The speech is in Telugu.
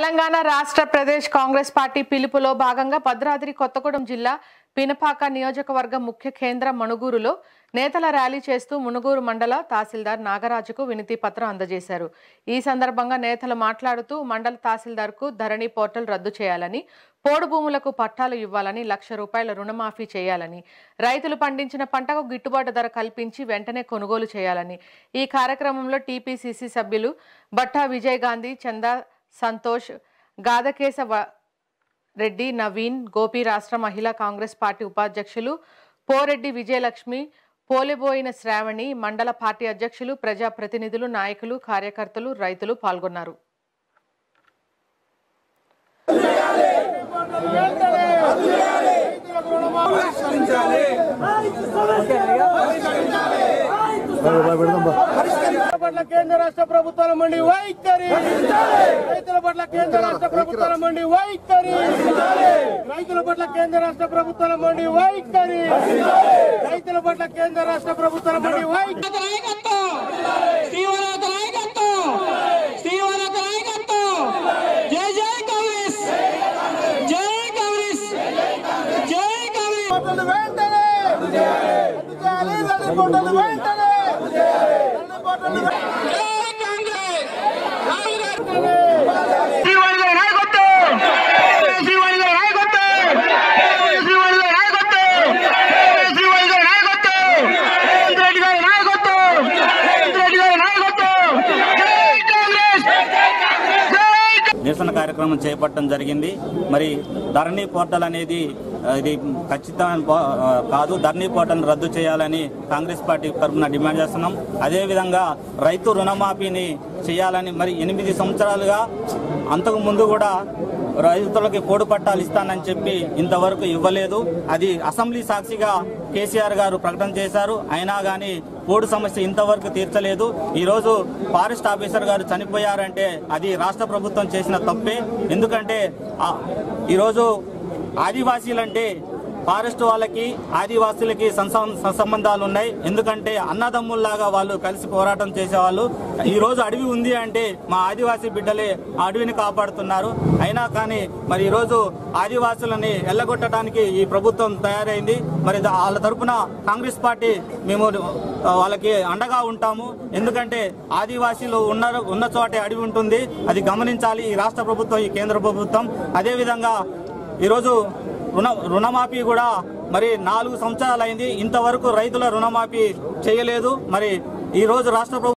తెలంగాణ రాష్ట్ర ప్రదేశ్ కాంగ్రెస్ పార్టీ పిలుపులో భాగంగా భద్రాద్రి కొత్తగూడెం జిల్లా పినపాక నియోజకవర్గం ముఖ్య కేంద్రం మణుగూరులో నేతల ర్యాలీ చేస్తూ మునుగూరు మండల తహసీల్దార్ నాగరాజుకు వినతి పత్రం అందజేశారు ఈ సందర్భంగా నేతలు మాట్లాడుతూ మండల తహసీల్దార్కు ధరణి పోర్టల్ రద్దు చేయాలని పోడు భూములకు పట్టాలు ఇవ్వాలని లక్ష రూపాయల రుణమాఫీ చేయాలని రైతులు పండించిన పంటకు గిట్టుబాటు ధర కల్పించి వెంటనే కొనుగోలు చేయాలని ఈ కార్యక్రమంలో టీపీసీసీ సభ్యులు బట్టా విజయ్ గాంధీ చందా సంతోష్ గాదకేశవ రెడ్డి నవీన్ గోపి రాష్ట్ర మహిళా కాంగ్రెస్ పార్టీ ఉపాధ్యక్షులు పోరెడ్డి విజయలక్ష్మి పోలిబోయిన శ్రావణి మండల పార్టీ అధ్యక్షులు ప్రజాప్రతినిధులు నాయకులు కార్యకర్తలు రైతులు పాల్గొన్నారు రైతుల పట్ల కేంద్ర రాష్ట్ర ప్రభుత్వాల మండి వైఖరి రైతుల పట్ల కేంద్ర రాష్ట్ర ప్రభుత్వాల మండి వైఖరి రైతుల పట్ల కేంద్ర రాష్ట్ర ప్రభుత్వాల మండి వైఖరి రైతుల పట్ల కేంద్ర రాష్ట్ర ప్రభుత్వాల మండి వైఖరి నాయకత్వం శ్రీవరత నాయకత్వం శ్రీవరత నాయకత్వం జై జై కాంగ్రెస్ జై కాంగ్రెస్ జై కాంగ్రెస్ కోటలు వెంటనే రద్దు చేయాలి నడి కోటలు వెంటనే నడి కోటలు వెంటనే జై కాంగ్రెస్ రాహుల్ గాంధీ శ్రీవాణి నాయకత్వం శ్రీవాణి నాయకత్వం శ్రీవాణి నాయకత్వం శ్రీవాణి నాయకత్వం రెడ్డి గారి నాయకత్వం రెడ్డి గారి నాయకత్వం జై కాంగ్రెస్ జై నిరసన కార్యక్రమం చేపట్టడం జరిగింది మరి ధరణి పోర్టల్ అనేది ఆ, ఇది ఖచ్చితమైన పో- ఆ, కాదు ధరణి పోర్టల్ రద్దు చేయాలని కాంగ్రెస్ పార్టీ తరఫున డిమాండ్ చేస్తున్నాం అదేవిధంగా రైతు రుణమాఫీని చేయాలని మరి ఎనిమిది సంవత్సరాలుగా అంతకు ముందు కూడా రైతులకి పోడు పట్టాలు ఇస్తానని చెప్పి ఇంతవరకు ఇవ్వలేదు అది అసెంబ్లీ సాక్షిగా కేసీఆర్ గారు ప్రకటన చేశారు అయినా కానీ పోడు సమస్య ఇంతవరకు తీర్చలేదు ఈ రోజు ఫారెస్ట్ ఆఫీసర్ గారు చనిపోయారంటే అది రాష్ట్ర ప్రభుత్వం చేసిన తప్పే ఎందుకంటే ఆ, ఈరోజు ఆదివాసీలంటే ఫారెస్ట్ వాళ్ళకి ఆదివాసీలకి సంసం- సంబంధాలు ఉన్నాయి ఎందుకంటే అన్నదమ్ముల్లాగా వాళ్ళు కలిసి పోరాటం చేసేవాళ్ళు ఈ రోజు అడవి ఉంది అంటే మా ఆదివాసీ బిడ్డలే ఆ అడవిని కాపాడుతున్నారు అయినా కానీ మరి ఈ రోజు ఆదివాసులని ఎల్లగొట్టడానికి ఈ ప్రభుత్వం తయారైంది మరి దా- వాళ్ళ తరపున కాంగ్రెస్ పార్టీ మేము ఆ, వాళ్ళకి అండగా ఉంటాము ఎందుకంటే ఆదివాసీలు ఉన్న ఉన్న చోటే అడవి ఉంటుంది అది గమనించాలి ఈ రాష్ట్ర ప్రభుత్వం ఈ కేంద్ర ప్రభుత్వం అదేవిధంగా ఈరోజు రుణ రుణమాఫీ కూడా మరి నాలుగు సంవత్సరాలు అయింది ఇంతవరకు రైతుల రుణమాఫీ చేయలేదు మరి ఈ రోజు రాష్ట్ర ప్రభుత్వం